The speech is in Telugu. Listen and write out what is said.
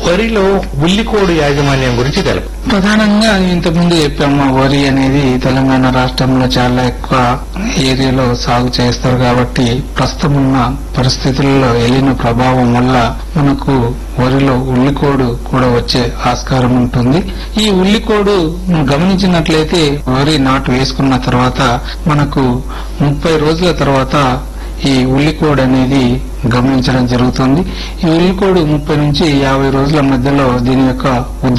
వరిలో ఉల్లికోడు యాజమాన్యం గురించి తెలుపు ప్రధానంగా ఇంతకుముందు చెప్పాము వరి అనేది తెలంగాణ రాష్ట్రంలో చాలా ఎక్కువ ఏరియాలో సాగు చేస్తారు కాబట్టి ప్రస్తుతం ఉన్న పరిస్థితుల్లో ఎలిన ప్రభావం వల్ల మనకు వరిలో ఉల్లికోడు కూడా వచ్చే ఆస్కారం ఉంటుంది ఈ ఉల్లికోడు గమనించినట్లయితే వరి నాటు వేసుకున్న తర్వాత మనకు ముప్పై రోజుల తర్వాత ఈ ఉల్లికోడ్ అనేది గమనించడం జరుగుతుంది ఈ ఉల్లికోడు ముప్పై నుంచి యాభై రోజుల మధ్యలో దీని యొక్క